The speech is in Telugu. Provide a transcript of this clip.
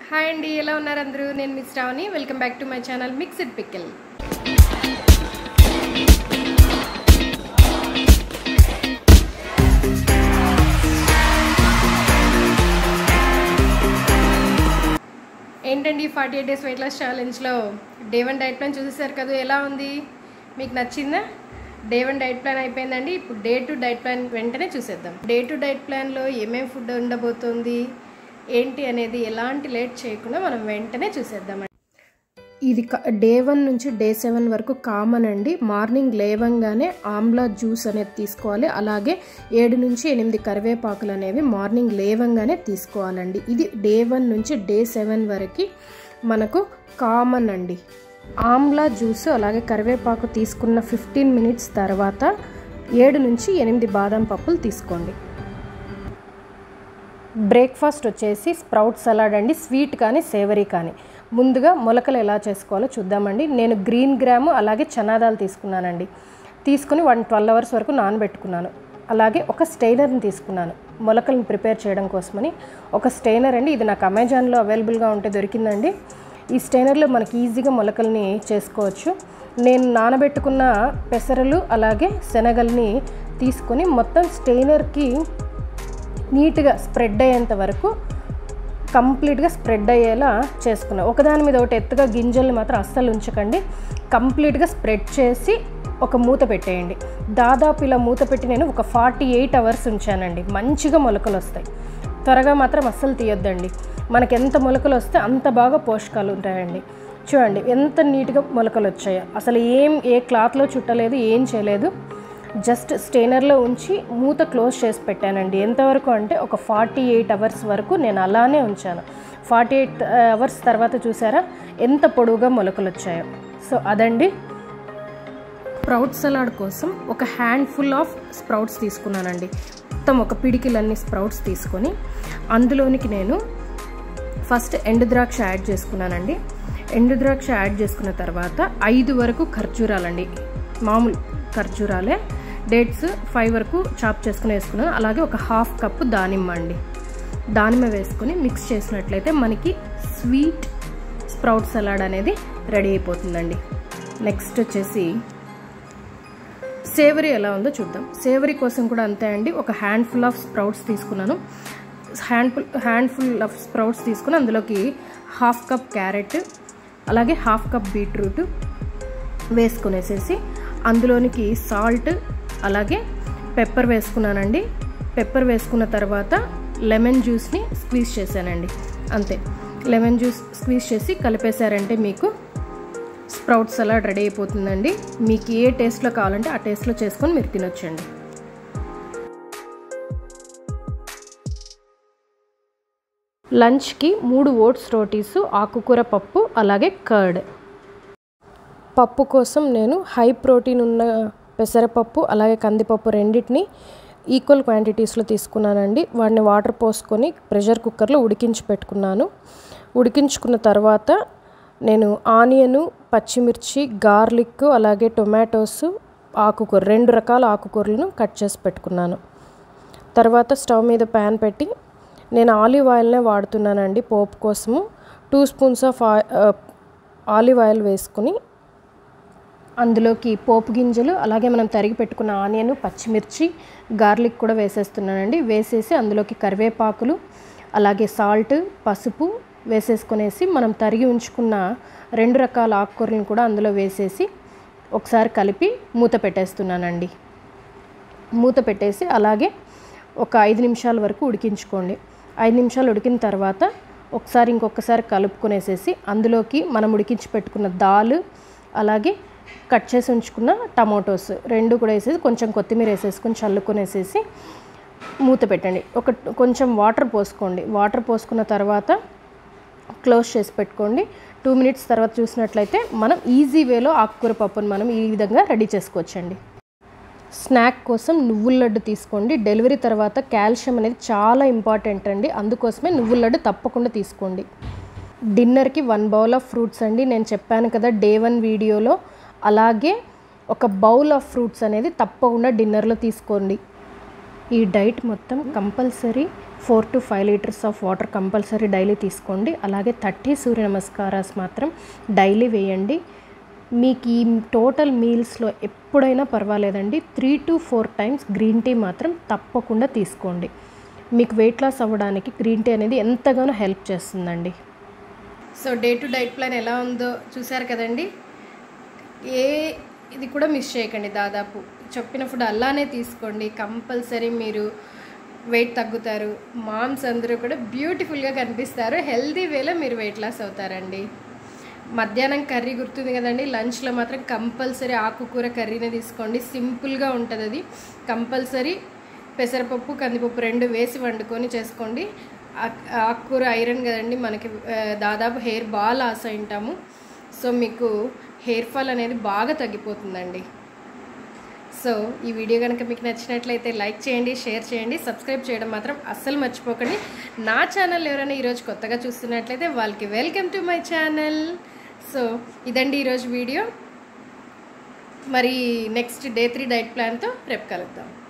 హాయ్ అండి ఎలా ఉన్నారు అందరూ నేను మిస్ రావని welcome back to my channel mixed pickle ఏంటండి forty eight days weight loss ఛాలెంజ్లో డే వన్ డైట్ ప్లాన్ చూసేసారు కదా ఎలా ఉంది మీకు నచ్చిందా డే వన్ డైట్ ప్లాన్ అయిపోయిందండి ఇప్పుడు డే టు డైట్ ప్లాన్ వెంటనే చూసేద్దాం డే టు డైట్ ప్లాన్లో ఏమేమి ఫుడ్ ఉండబోతుంది ఏంటి అనేది ఎలాంటి లేట్ చేయకుండా మనం వెంటనే చూసేద్దాం ఇది డే వన్ నుంచి డే సెవెన్ వరకు కామన్ అండి మార్నింగ్ లేవంగానే ఆమ్లా జ్యూస్ అనేది తీసుకోవాలి అలాగే ఏడు నుంచి ఎనిమిది కరివేపాకులు అనేవి మార్నింగ్ లేవంగానే తీసుకోవాలండి ఇది డే వన్ నుంచి డే సెవెన్ వరకు మనకు కామన్ అండి ఆమ్లా జ్యూస్ అలాగే కరివేపాకు తీసుకున్న ఫిఫ్టీన్ మినిట్స్ తర్వాత ఏడు నుంచి ఎనిమిది బాదం పప్పులు తీసుకోండి బ్రేక్ఫాస్ట్ వచ్చేసి స్ప్రౌట్ సలాడ్ అండి స్వీట్ కానీ సేవరీ కానీ ముందుగా మొలకలు ఎలా చేసుకోవాలో చూద్దామండి నేను గ్రీన్ గ్రాము అలాగే చనాదాలు తీసుకున్నానండి తీసుకుని వన్ ట్వెల్వ్ అవర్స్ వరకు నానబెట్టుకున్నాను అలాగే ఒక స్టెయినర్ని తీసుకున్నాను మొలకలను ప్రిపేర్ చేయడం కోసమని ఒక స్టెయినర్ అండి ఇది నాకు అమెజాన్లో అవైలబుల్గా ఉంటే దొరికిందండి ఈ స్టెయినర్లో మనకి ఈజీగా మొలకల్ని చేసుకోవచ్చు నేను నానబెట్టుకున్న పెసరలు అలాగే శనగల్ని తీసుకొని మొత్తం స్టెయినర్కి నీట్గా స్ప్రెడ్ అయ్యేంత వరకు కంప్లీట్గా స్ప్రెడ్ అయ్యేలా చేసుకున్నాను ఒకదాని మీద ఒకటి ఎత్తుగా గింజల్ని మాత్రం అస్సలు ఉంచకండి కంప్లీట్గా స్ప్రెడ్ చేసి ఒక మూత పెట్టేయండి దాదాపు ఇలా మూత పెట్టి నేను ఒక ఫార్టీ ఎయిట్ అవర్స్ ఉంచానండి మంచిగా మొలకలు వస్తాయి త్వరగా మాత్రం అస్సలు తీయొద్దండి మనకి ఎంత మొలకలు వస్తే అంత బాగా పోషకాలు ఉంటాయండి చూడండి ఎంత నీట్గా మొలకలు వచ్చాయో అసలు ఏం ఏ క్లాత్లో చుట్టలేదు ఏం చేయలేదు జస్ట్ స్టెయినర్లో ఉంచి మూత క్లోజ్ చేసి పెట్టానండి ఎంతవరకు అంటే ఒక ఫార్టీ ఎయిట్ అవర్స్ వరకు నేను అలానే ఉంచాను ఫార్టీ ఎయిట్ అవర్స్ తర్వాత చూసారా ఎంత పొడవుగా మొలకలు వచ్చాయో సో అదండి స్ప్రౌట్ సలాడ్ కోసం ఒక హ్యాండ్ ఫుల్ ఆఫ్ స్ప్రౌట్స్ తీసుకున్నానండి మొత్తం ఒక పిడికిలన్నీ స్ప్రౌట్స్ తీసుకొని అందులోనికి నేను ఫస్ట్ ఎండు ద్రాక్ష యాడ్ చేసుకున్నానండి ఎండు ద్రాక్ష యాడ్ చేసుకున్న తర్వాత ఐదు వరకు ఖర్జూరాలండి మామూలు ఖర్జూరాలే డేట్స్ ఫైవ్ వరకు చాప్ చేసుకుని వేసుకున్నాను అలాగే ఒక హాఫ్ కప్పు దానిమ్మ అండి దానిమ్మ వేసుకొని మిక్స్ చేసినట్లయితే మనకి స్వీట్ స్ప్రౌట్ సలాడ్ అనేది రెడీ అయిపోతుందండి నెక్స్ట్ వచ్చేసి సేవరీ ఎలా ఉందో చూద్దాం సేవరీ కోసం కూడా అంతే అండి ఒక హ్యాండ్ఫుల్ ఆఫ్ స్ప్రౌట్స్ తీసుకున్నాను హ్యాండ్ఫుల్ హ్యాండ్ఫుల్ ఆఫ్ స్ప్రౌట్స్ తీసుకుని అందులోకి హాఫ్ కప్ క్యారెట్ అలాగే హాఫ్ కప్ బీట్రూట్ వేసుకునేసేసి అందులోనికి సాల్ట్ అలాగే పెప్పర్ వేసుకున్నానండి పెప్పర్ వేసుకున్న తర్వాత లెమన్ జ్యూస్ని స్క్వీజ్ చేశానండి అంతే లెమన్ జ్యూస్ స్క్వీజ్ చేసి కలిపేశారంటే మీకు స్ప్రౌట్ సలాడ్ రెడీ అయిపోతుందండి మీకు ఏ టేస్ట్లో కావాలంటే ఆ టేస్ట్లో చేసుకొని మీరు తినొచ్చండి లంచ్కి మూడు ఓట్స్ రోటీస్ ఆకుకూర పప్పు అలాగే కర్డ్ పప్పు కోసం నేను హై ప్రోటీన్ ఉన్న పెసరపప్పు అలాగే కందిపప్పు రెండింటిని ఈక్వల్ క్వాంటిటీస్లో తీసుకున్నానండి వాటిని వాటర్ పోసుకొని ప్రెషర్ కుక్కర్లో ఉడికించి పెట్టుకున్నాను ఉడికించుకున్న తర్వాత నేను ఆనియను పచ్చిమిర్చి గార్లిక్ అలాగే టొమాటోస్ ఆకుకూర రెండు రకాల ఆకుకూరలను కట్ చేసి పెట్టుకున్నాను తర్వాత స్టవ్ మీద ప్యాన్ పెట్టి నేను ఆలివ్ ఆయిల్నే వాడుతున్నానండి పోపు కోసము two spoons of olive oil వేసుకుని అందులోకి పోపు గింజలు అలాగే మనం తరిగి పెట్టుకున్న ఆనియన్ పచ్చిమిర్చి గార్లిక్ కూడా వేసేస్తున్నానండి వేసేసి అందులోకి కరివేపాకులు అలాగే సాల్ట్ పసుపు వేసేసుకునేసి మనం తరిగి ఉంచుకున్న రెండు రకాల ఆకుకూరలను కూడా అందులో వేసేసి ఒకసారి కలిపి మూత పెట్టేస్తున్నానండి మూత పెట్టేసి అలాగే ఒక ఐదు నిమిషాల వరకు ఉడికించుకోండి ఐదు నిమిషాలు ఉడికిన తర్వాత ఒకసారి ఇంకొకసారి కలుపుకొనేసేసి అందులోకి మనం ఉడికించి పెట్టుకున్న దాల్ అలాగే కట్ చేసి ఉంచుకున్న టమాటోస్ రెండు కూడా వేసేసి కొంచెం కొత్తిమీర వేసేసుకొని చల్లుకొనేసేసి మూత పెట్టండి ఒక కొంచెం వాటర్ పోసుకోండి వాటర్ పోసుకున్న తర్వాత క్లోజ్ చేసి పెట్టుకోండి టూ మినిట్స్ తర్వాత చూసినట్లయితే మనం ఈజీ వేలో ఆకుకూర పప్పును మనం ఈ విధంగా రెడీ చేసుకోవచ్చండి స్నాక్ కోసం నువ్వుల లడ్డు తీసుకోండి డెలివరీ తర్వాత కాల్షియం అనేది చాలా ఇంపార్టెంట్ అండి అందుకోసమే నువ్వుల లడ్డు తప్పకుండా తీసుకోండి డిన్నర్కి వన్ బౌల్ ఆఫ్ ఫ్రూట్స్ అండి నేను చెప్పాను కదా డే వన్ వీడియోలో అలాగే ఒక బౌల్ ఆఫ్ ఫ్రూట్స్ అనేది తప్పకుండా డిన్నర్లో తీసుకోండి ఈ డైట్ మొత్తం compulsory four to five litres of water compulsory daily తీసుకోండి అలాగే థర్టీ సూర్య నమస్కారాస్ మాత్రం డైలీ వేయండి మీకు ఈ టోటల్ మీల్స్లో ఎప్పుడైనా పర్వాలేదండి three to four times green tea మాత్రం తప్పకుండా తీసుకోండి మీకు వెయిట్ లాస్ అవ్వడానికి గ్రీన్ టీ అనేది ఎంతగానో హెల్ప్ చేస్తుందండి so day two diet plan ఎలా ఉందో చూసారు కదండి ఏ ఇది కూడా మిస్ చేయకండి దాదాపు చెప్పిన ఫుడ్ అలానే తీసుకోండి కంపల్సరీ మీరు వెయిట్ తగ్గుతారు మామ్స్ అందరూ కూడా బ్యూటిఫుల్గా కనిపిస్తారు హెల్దీ వేలో మీరు వెయిట్ లాస్ అవుతారండి మధ్యాహ్నం కర్రీ గుర్తుంది కదండి లంచ్లో మాత్రం కంపల్సరీ ఆకుకూర కర్రీనే తీసుకోండి సింపుల్గా ఉంటుంది అది కంపల్సరీ పెసరపప్పు కందిపప్పు రెండు వేసి వండుకొని చేసుకోండి ఆక్- ఆకుకూర ఐరన్ కదండి మనకి ఆ, దాదాపు హెయిర్ బాగా లాస్ అయి ఉంటాము సో మీకు హెయిర్ ఫాల్ అనేది బాగా తగ్గిపోతుందండి సో ఈ వీడియో కనుక మీకు నచ్చినట్లయితే లైక్ చేయండి షేర్ చేయండి సబ్స్క్రైబ్ చేయడం మాత్రం అస్సలు మర్చిపోకండి నా ఛానల్ ఎవరైనా ఈరోజు కొత్తగా చూస్తున్నట్లయితే వాళ్ళకి welcome to my channel so ఇదండి ఈరోజు వీడియో మరి నెక్స్ట్ డే త్రీ డైట్ ప్లాన్తో రేపు కలుద్దాం